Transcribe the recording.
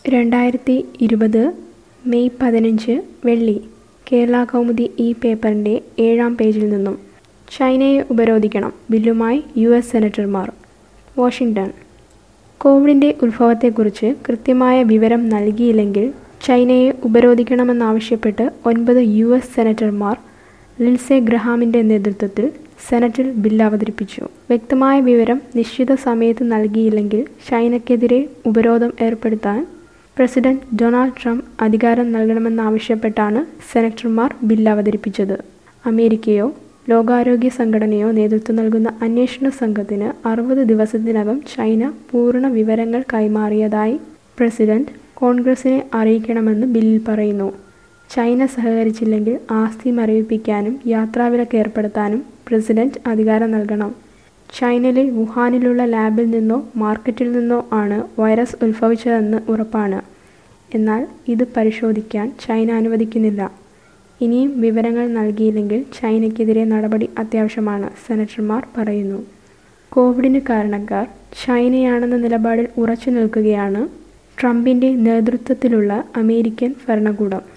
രണ്ടായിരത്തി ഇരുപത് മെയ് പതിനഞ്ച് വെള്ളി കേരള കൗമുദി ഈ പേപ്പറിൻ്റെ ഏഴാം പേജിൽ നിന്നും ചൈനയെ ഉപരോധിക്കണം ബില്ലുമായി യു എസ് സെനറ്റർമാർ വാഷിംഗ്ടൺ കോവിഡിൻ്റെ ഉത്ഭവത്തെക്കുറിച്ച് കൃത്യമായ വിവരം നൽകിയില്ലെങ്കിൽ ചൈനയെ ഉപരോധിക്കണമെന്നാവശ്യപ്പെട്ട് ഒൻപത് യു എസ് സെനറ്റർമാർ ലിൻസെ ഗ്രഹാമിൻ്റെ നേതൃത്വത്തിൽ സെനറ്റിൽ ബില്ല് അവതരിപ്പിച്ചു വ്യക്തമായ വിവരം നിശ്ചിത സമയത്ത് നൽകിയില്ലെങ്കിൽ ചൈനയ്ക്കെതിരെ ഉപരോധം ഏർപ്പെടുത്താൻ പ്രസിഡന്റ് ഡൊണാൾഡ് ട്രംപ് അധികാരം നൽകണമെന്നാവശ്യപ്പെട്ടാണ് സെനറ്റർമാർ ബില്ല് അവതരിപ്പിച്ചത് അമേരിക്കയോ ലോകാരോഗ്യ സംഘടനയോ നേതൃത്വം നൽകുന്ന അന്വേഷണ സംഘത്തിന് അറുപത് ദിവസത്തിനകം ചൈന പൂർണ്ണ വിവരങ്ങൾ കൈമാറിയതായി പ്രസിഡന്റ് കോൺഗ്രസിനെ അറിയിക്കണമെന്ന് ബില്ലിൽ പറയുന്നു ചൈന സഹകരിച്ചില്ലെങ്കിൽ ആസ്തി മരവിപ്പിക്കാനും യാത്രാവിലക്ക് ഏർപ്പെടുത്താനും പ്രസിഡന്റ് അധികാരം നൽകണം ചൈനയിലെ വുഹാനിലുള്ള ലാബിൽ നിന്നോ മാർക്കറ്റിൽ നിന്നോ ആണ് വൈറസ് ഉത്ഭവിച്ചതെന്ന് ഉറപ്പാണ് എന്നാൽ ഇത് പരിശോധിക്കാൻ ചൈന അനുവദിക്കുന്നില്ല ഇനിയും വിവരങ്ങൾ നൽകിയില്ലെങ്കിൽ ചൈനയ്ക്കെതിരെ നടപടി അത്യാവശ്യമാണ് സെനറ്റർമാർ പറയുന്നു കോവിഡിന് കാരണക്കാർ ചൈനയാണെന്ന നിലപാടിൽ ഉറച്ചു നിൽക്കുകയാണ് ട്രംപിൻ്റെ നേതൃത്വത്തിലുള്ള അമേരിക്കൻ ഭരണകൂടം